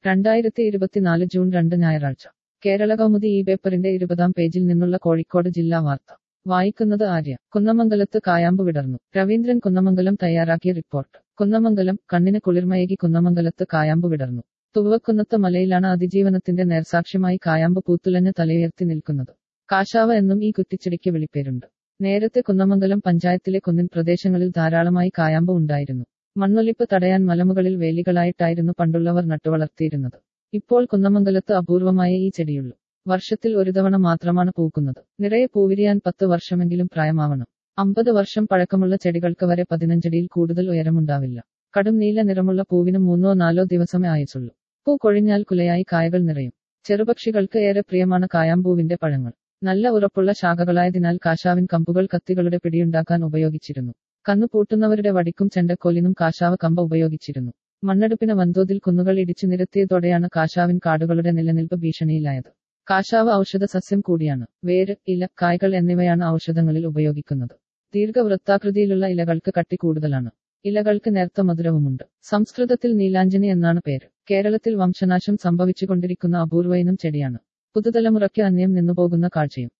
രണ്ടായിരത്തി ഇരുപത്തിനാല് ജൂൺ രണ്ട് ഞായറാഴ്ച കേരള കൗമുദി ഈ പേപ്പറിന്റെ ഇരുപതാം പേജിൽ നിന്നുള്ള കോഴിക്കോട് ജില്ലാ വാർത്ത വായിക്കുന്നത് ആര്യ കുന്നമംഗലത്ത് കായാമ്പ് വിടർന്നു രവീന്ദ്രൻ കുന്നമംഗലം തയ്യാറാക്കിയ റിപ്പോർട്ട് കുന്നമംഗലം കണ്ണിന് കുളിർമയേകി കുന്നമംഗലത്ത് കായാമ്പ് വിടർന്നു തുവക്കുന്നത്ത് മലയിലാണ് അതിജീവനത്തിന്റെ നേർസാക്ഷ്യമായി കായാമ്പ് പൂത്തുലഞ്ഞ് തലയുയർത്തി നിൽക്കുന്നത് കാശാവ് എന്നും ഈ കുറ്റിച്ചെടിക്ക് വിളിപ്പേരുണ്ട് നേരത്തെ കുന്നമംഗലം പഞ്ചായത്തിലെ കുന്നിൻ പ്രദേശങ്ങളിൽ ധാരാളമായി കായാമ്പ് ഉണ്ടായിരുന്നു മണ്ണൊലിപ്പ് തടയാൻ മലമുകളിൽ വേലികളായിട്ടായിരുന്നു പണ്ടുള്ളവർ നട്ടുവളർത്തിയിരുന്നത് ഇപ്പോൾ കുന്നമംഗലത്ത് അപൂർവമായ ഈ ചെടിയുള്ളൂ വർഷത്തിൽ ഒരു തവണ മാത്രമാണ് പൂക്കുന്നത് നിറയെ പൂവിരിയാൻ പത്ത് വർഷമെങ്കിലും പ്രായമാവണം അമ്പത് വർഷം പഴക്കമുള്ള ചെടികൾക്ക് വരെ പതിനഞ്ചടിയിൽ കൂടുതൽ ഉയരമുണ്ടാവില്ല കടും നീല നിറമുള്ള പൂവിന് മൂന്നോ നാലോ ദിവസമേ ആയുസുള്ളൂ പൂ കൊഴിഞ്ഞാൽ കുലയായി കായകൾ നിറയും ചെറുപക്ഷികൾക്ക് ഏറെ പ്രിയമാണ് കായാമ്പൂവിന്റെ പഴങ്ങൾ നല്ല ഉറപ്പുള്ള ശാഖകളായതിനാൽ കാശാവിൻ കമ്പുകൾ കത്തികളുടെ പിടിയുണ്ടാക്കാൻ ഉപയോഗിച്ചിരുന്നു കന്നു പൂട്ടുന്നവരുടെ വടിക്കും ചെണ്ടക്കോലിനും കാശാവ് കമ്പ ഉപയോഗിച്ചിരുന്നു മണ്ണെടുപ്പിന് വൻതോതിൽ കുന്നുകൾ ഇടിച്ചു നിരത്തിയതോടെയാണ് കാശാവിൻ കാടുകളുടെ നിലനിൽപ്പ് ഭീഷണിയിലായത് കാശാവ് ഔഷധ സസ്യം കൂടിയാണ് വേര് ഇല കായ്കൾ എന്നിവയാണ് ഔഷധങ്ങളിൽ ഉപയോഗിക്കുന്നത് ദീർഘവൃത്താകൃതിയിലുള്ള ഇലകൾക്ക് കട്ടി കൂടുതലാണ് ഇലകൾക്ക് നേർത്ത മധുരവുമുണ്ട് സംസ്കൃതത്തിൽ നീലാഞ്ജനി എന്നാണ് പേര് കേരളത്തിൽ വംശനാശം സംഭവിച്ചുകൊണ്ടിരിക്കുന്ന അപൂർവയിനം ചെടിയാണ് പുതുതലമുറയ്ക്ക് അന്യം നിന്നുപോകുന്ന കാഴ്ചയും